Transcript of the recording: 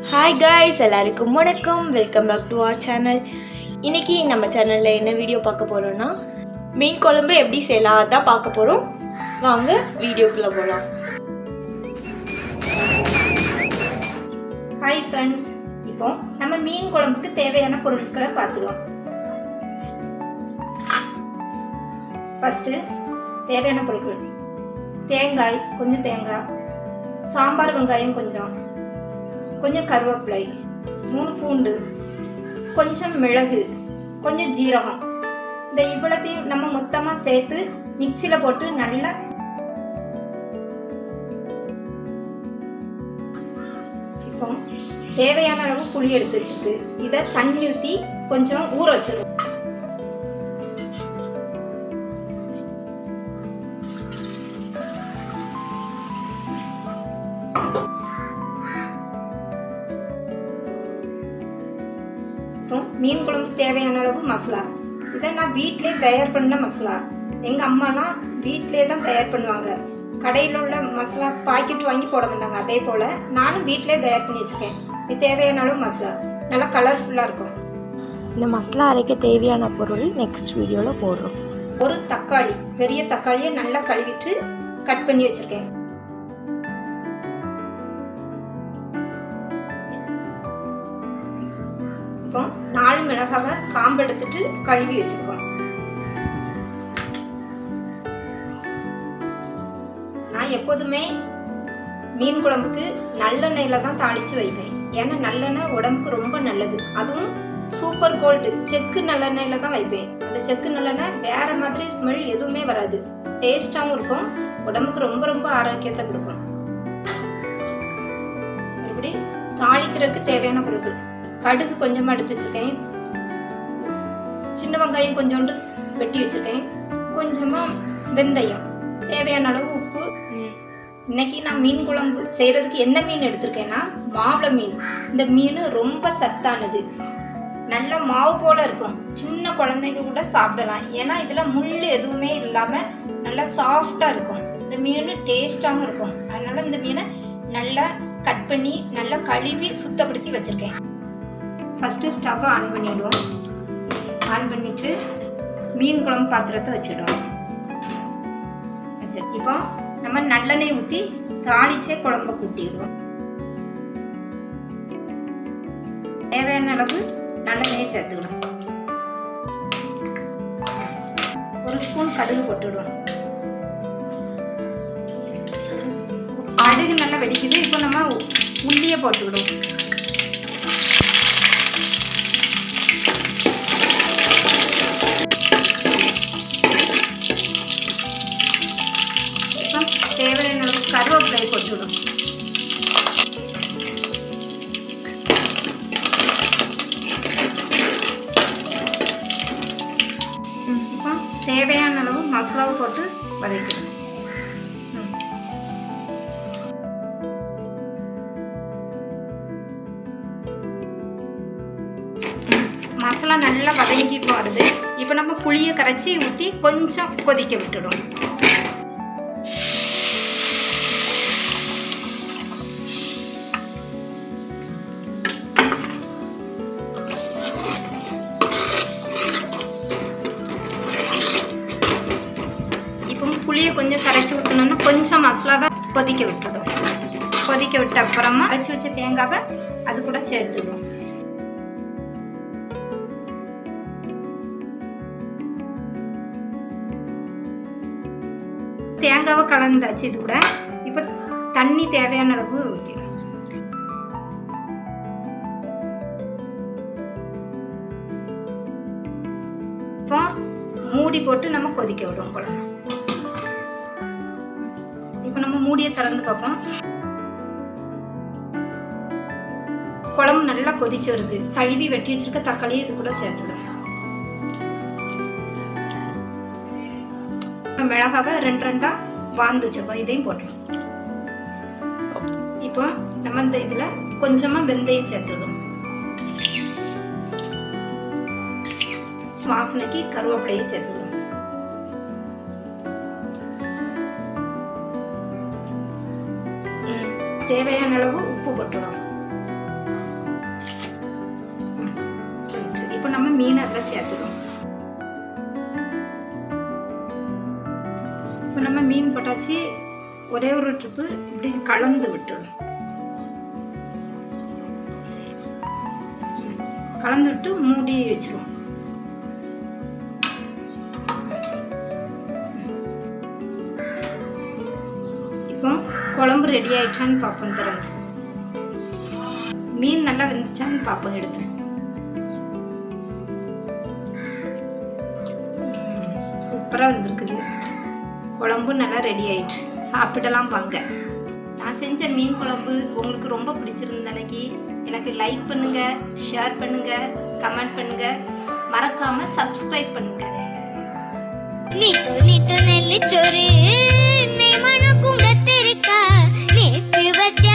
Hi guys எல்லாருக்கும் வணக்கம் welcome back to our channel இன்னைக்கு நம்ம சேனலில் என்ன வீடியோ பார்க்க போகிறோன்னா மீன் குழம்பு எப்படி செய்யலாம் அதான் பார்க்க போகிறோம் வாங்க வீடியோக்குள்ளே போகலாம் ஹாய் ஃப்ரெண்ட்ஸ் இப்போ நம்ம மீன் குழம்புக்கு தேவையான பொருட்களை பார்த்துடுவோம் ஃபஸ்ட்டு தேவையான பொருட்கள் தேங்காய் கொஞ்சம் தேங்காய் சாம்பார் வெங்காயம் கொஞ்சம் கொஞ்சம் கருவேப்பிலை மூணு பூண்டு கொஞ்சம் மிளகு கொஞ்சம் ஜீரகம் இந்த இவ்வளத்தையும் நம்ம மொத்தமாக சேர்த்து மிக்சியில் போட்டு நல்லா இப்போ தேவையான அளவு புளி எடுத்து வச்சிருக்கு இதை தண்ணி ஊற்றி கொஞ்சம் ஊற வச்சிருக்கோம் இப்போ மீன் குழம்புக்கு தேவையான அளவு மசாலா இதை நான் வீட்டிலே தயார் பண்ண மசாலா எங்கள் அம்மாலாம் வீட்டிலே தான் தயார் பண்ணுவாங்க கடையில் உள்ள மசாலா பாக்கெட் வாங்கி போட மாட்டாங்க அதே போல் நானும் வீட்டிலே தயார் பண்ணி வச்சுருக்கேன் இது தேவையான அளவு மசாலா நல்லா கலர்ஃபுல்லாக இருக்கும் இந்த மசாலா அரைக்க தேவையான பொருள் நெக்ஸ்ட் வீடியோவில் போடுறோம் ஒரு தக்காளி பெரிய தக்காளியை நல்லா கழுவிட்டு கட் பண்ணி வச்சுருக்கேன் இப்போ நாலு மிளகாவை காம்பு எடுத்துட்டு கழுவி வச்சிருக்கோம் நான் எப்போதுமே மீன் குழம்புக்கு நல்லெண்ணெயில தான் தாளிச்சு வைப்பேன் ஏன்னா நல்லெண்ணெய் உடம்புக்கு ரொம்ப நல்லது அதுவும் சூப்பர் கோல்டு செக்கு நல்லெண்ணெயில தான் வைப்பேன் அந்த செக்கு நல்லெண்ணெய் வேற மாதிரி ஸ்மெல் எதுவுமே வராது டேஸ்டாகவும் இருக்கும் உடம்புக்கு ரொம்ப ரொம்ப ஆரோக்கியத்தை கொடுக்கும் இப்படி தாளிக்கிறதுக்கு தேவையான பொருட்கள் கடுகு கொஞ்சமாக எடுத்து வச்சிருக்கேன் சின்ன வெங்காயம் கொஞ்சோண்டு வெட்டி வச்சிருக்கேன் கொஞ்சமாக வெந்தயம் தேவையான அளவு உப்பு இன்னைக்கு நான் மீன் குழம்பு செய்கிறதுக்கு என்ன மீன் எடுத்திருக்கேன்னா மாவள மீன் இந்த மீன் ரொம்ப சத்தானது நல்ல மாவு போல இருக்கும் சின்ன குழந்தைங்க கூட சாப்பிடலாம் ஏன்னா இதில் முள் எதுவுமே இல்லாமல் நல்லா சாஃப்டாக இருக்கும் இந்த மீன் டேஸ்டாகவும் இருக்கும் அதனால இந்த மீனை நல்லா கட் பண்ணி நல்லா கழுவி சுத்தப்படுத்தி வச்சுருக்கேன் ஃபஸ்ட்டு ஸ்டவ்வை ஆன் பண்ணிவிடுவோம் ஆன் பண்ணிவிட்டு மீன் குழம்பு பாத்திரத்தை வச்சிடுவோம் வச்சு- இப்போ நம்ம நல்லெண்ணெய் ஊற்றி தாளிச்சே குழம்ப கூட்டிடுவோம் தேவையான அளவு நல்லெண்ணெயை சேர்த்துக்கணும் ஒரு ஸ்பூன் கடுகு போட்டுவிடுவோம் கடுகு நல்லா வெடிக்குது இப்போ நம்ம உ- உள்ளியை போட்டுவிடுவோம் இப்போ தேவையான அளவு கருவேப்பிலை போட்டுவிடும் இப்போ தேவையான அளவு மசாலாவை போட்டு வதக்கணும் ம். ம். மசாலா நல்லா வதங்கி வருது இப்போ நம்ம புளியை கரைச்சி ஊற்றி கொஞ்சம் கொதிக்க விட்டுடும் இப்போ புளியை கொஞ்சம் கரைச்சி ஊற்றணும்னா கொஞ்சம் மசாலாவை கொதிக்க விட்டுடும் கொதிக்க விட்ட அப்புறமா அரைச்சி வச்ச தேங்காவை அது கூட சேர்த்துடும் தேங்காவை கலந்தாச்சு இது கூட இப்போ தண்ணி தேவையான அளவு ஊற்றிடும் இப்போ மூடி போட்டு நம்ம கொதிக்க விடுவோம் குழம்பு இப்போ நம்ம மூடியை திறந்து பார்ப்போம் குழம்பு நல்லா கொதிச்சு வருது கழுவி வெட்டி வச்சிருக்க தக்காளியை இது கூட சேர்த்துடும் மிளகாவை ரெண்டு ரெண்டா வாந்து வச்சிருக்கோம் இதையும் போட்டுடும் இப்போ நம்ம இந்த இதுல கொஞ்சமா வெந்தயம் சேர்த்துடும் வாசனைக்கு கருவேப்பிலையை சேர்த்துடும் தேவையான அளவு உப்பு போட்டுடும் நம்ம மீன் அதில் சேர்த்துக்கணும் இப்போ நம்ம மீன் போட்டாச்சு ஒரே ஒரு ட்ரிப்பு இப்படி கலந்து விட்டுடும் கலந்து விட்டு மூடி வச்சிருவோம் இப்போ குழம்பு ரெடி ஆயிடுச்சான்னு பார்ப்போம் திறந்து மீன் நல்லா வெந்துச்சான்னு பார்ப்போம் எடுத்து சூப்பராக வந்திருக்குது குழம்பும் நல்லா ரெடி ஆயிடுச்சு சாப்பிடலாம் வாங்க நான் செஞ்ச மீன் குழம்பு உங்களுக்கு ரொம்ப பிடிச்சிருந்த அன்னைக்கு எனக்கு லைக் பண்ணுங்க ஷேர் பண்ணுங்க கமெண்ட் பண்ணுங்க மறக்காம சப்ஸ்கிரைப் பண்ணுங்க నీతో నీతో నెల్లి చోరీ నే మనకు గత్తెరిక నేర్పి వచ్చా